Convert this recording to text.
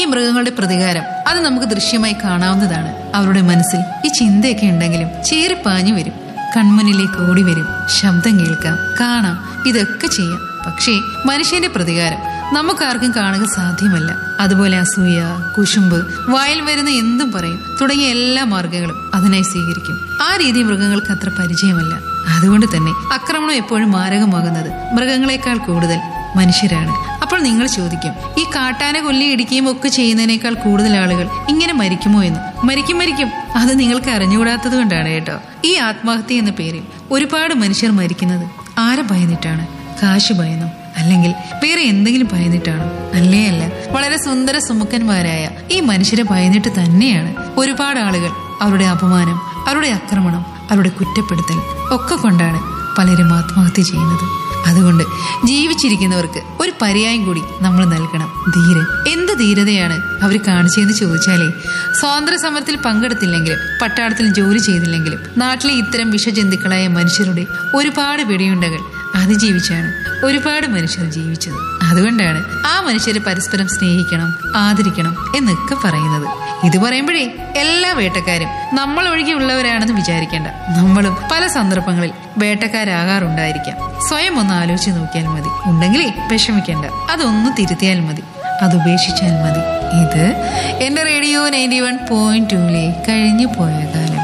മൃഗങ്ങളുടെ പ്രതികാരം അത് നമുക്ക് ദൃശ്യമായി കാണാവുന്നതാണ് അവരുടെ മനസ്സിൽ ഈ ചിന്തയൊക്കെ ഉണ്ടെങ്കിലും ചീറിപ്പാഞ്ഞു വരും കൺമുന്നിലേക്ക് ഓടി വരും ശബ്ദം കേൾക്കാം കാണാം ഇതൊക്കെ ചെയ്യാം പക്ഷേ മനുഷ്യന്റെ പ്രതികാരം നമുക്കാർക്കും കാണുക സാധ്യമല്ല അതുപോലെ അസൂയ കുശുമ്പ് വായിൽ വരുന്ന എന്തും പറയും തുടങ്ങിയ എല്ലാ മാർഗങ്ങളും അതിനായി സ്വീകരിക്കും ആ രീതി മൃഗങ്ങൾക്ക് അത്ര പരിചയമല്ല അതുകൊണ്ട് തന്നെ ആക്രമണം എപ്പോഴും മാരകമാകുന്നത് മൃഗങ്ങളെക്കാൾ കൂടുതൽ മനുഷ്യരാണ് അപ്പോൾ നിങ്ങൾ ചോദിക്കും ഈ കാട്ടാന കൊല്ലി ഇടിക്കുകയും ഒക്കെ ചെയ്യുന്നതിനേക്കാൾ കൂടുതൽ ആളുകൾ ഇങ്ങനെ മരിക്കുമോ എന്ന് മരിക്കും മരിക്കും അത് നിങ്ങൾക്ക് അറിഞ്ഞുകൂടാത്തത് കൊണ്ടാണ് കേട്ടോ ഈ ആത്മഹത്യ എന്ന പേരിൽ ഒരുപാട് മനുഷ്യർ മരിക്കുന്നത് ആരെ ഭയന്നിട്ടാണ് കാശ് ഭയന്നോ അല്ലെങ്കിൽ വേറെ എന്തെങ്കിലും ഭയന്നിട്ടാണോ അല്ലേ അല്ല വളരെ സുന്ദര സുമുഖന്മാരായ ഈ മനുഷ്യരെ ഭയന്നിട്ട് തന്നെയാണ് ഒരുപാട് ആളുകൾ അവരുടെ അപമാനം അവരുടെ ആക്രമണം അവരുടെ കുറ്റപ്പെടുത്തൽ ഒക്കെ കൊണ്ടാണ് പലരും ആത്മഹത്യ ചെയ്യുന്നത് അതുകൊണ്ട് ജീവിച്ചിരിക്കുന്നവർക്ക് ഒരു പര്യായം കൂടി നമ്മൾ നൽകണം ധീരൻ എന്ത് ധീരതയാണ് അവർ കാണിച്ചതെന്ന് ചോദിച്ചാലേ സ്വാതന്ത്ര്യ സമരത്തിൽ പങ്കെടുത്തില്ലെങ്കിലും പട്ടാളത്തിൽ ജോലി ചെയ്തില്ലെങ്കിലും നാട്ടിലെ ഇത്തരം വിഷജന്തുക്കളായ മനുഷ്യരുടെ ഒരുപാട് വെടിയുണ്ടകൾ അതിജീവിച്ചാണ് ഒരുപാട് മനുഷ്യർ ജീവിച്ചത് അതുകൊണ്ടാണ് ആ മനുഷ്യരെ പരസ്പരം സ്നേഹിക്കണം ആദരിക്കണം എന്നൊക്കെ പറയുന്നത് ഇത് പറയുമ്പോഴേ എല്ലാ വേട്ടക്കാരും നമ്മൾ ഒഴികെയുള്ളവരാണെന്ന് വിചാരിക്കേണ്ട നമ്മളും പല സന്ദർഭങ്ങളിൽ വേട്ടക്കാരാകാറുണ്ടായിരിക്കാം സ്വയം ഒന്ന് ആലോചിച്ച് നോക്കിയാൽ മതി ഉണ്ടെങ്കിലേ വിഷമിക്കേണ്ട അതൊന്ന് തിരുത്തിയാൽ മതി അത് ഉപേക്ഷിച്ചാൽ മതി ഇത് എന്റെ റേഡിയോ നയൻറ്റി വൺ പോയിന്റ് ടൂലെ കഴിഞ്ഞു പോയ കാലം